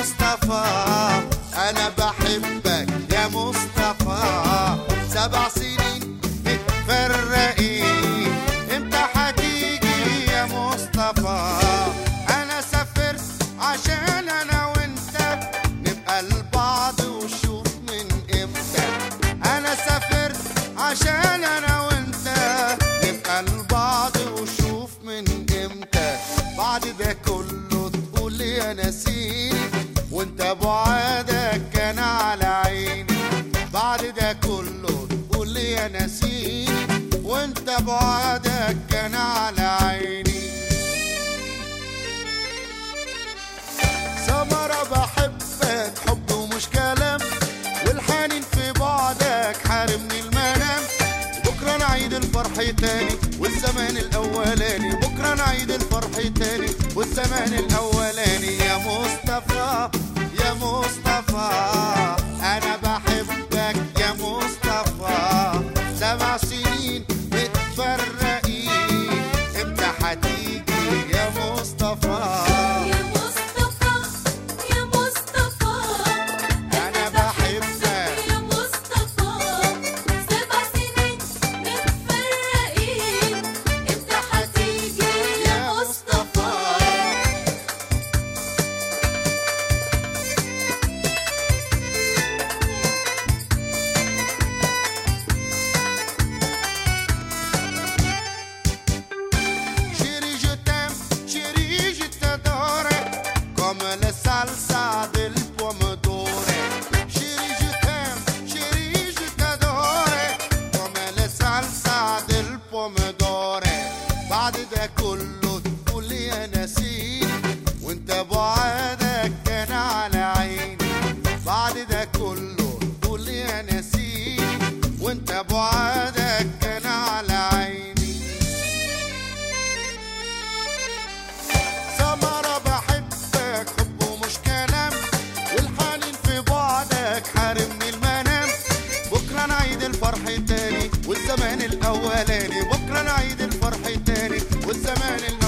مصطفى انا بحبك يا مصطفى سبع سنين متفرقين امتى هتيجي يا مصطفى انا سافرت عشان انا وانت نبقى لبعض وشوف من امتى انا سافرت عشان انا وانت نبقى لبعض وشوف من امتى بعد ده كله تقول لي يا نسيني وانت بعادك كان على عيني بعد ده كله تقول لي يا نسيني وانت بعادك كان على عيني سمرة بحبك حب ومش كلام والحنين في بعدك حارمني المنام بكرة نعيد الفرح تاني والزمان الأولاني بكرة نعيد الفرح تاني والزمان الأولاني يا مصطفى يا مصطفى أنا بحبك يا مصطفى سبع سنين متفرقين امتى هتيجي يا مصطفى يا مصطفى يا مصطفى أنا بحبك يا مصطفى سبع سنين متفرقين امتى هتيجي يا مصطفى Chérie, je t'aime, chérie, je t'adore Comme la salsa del pomodoro Chérie, je t'aime, chérie, je t'adore Comme la salsa del pomodoro بعد ده كله تقول لي يا نسيني وانت بعادك كان على عيني بعد ده كله تقول لي يا نسيني وانت بعادك كان على عيني سمرة بحبك حب ومش كلام والحنين في بعدك حارمني المنام بكرة نعيد الفرح تاني والزمان الأولاني بكرة نعيد الفرح تاني والزمان الأولاني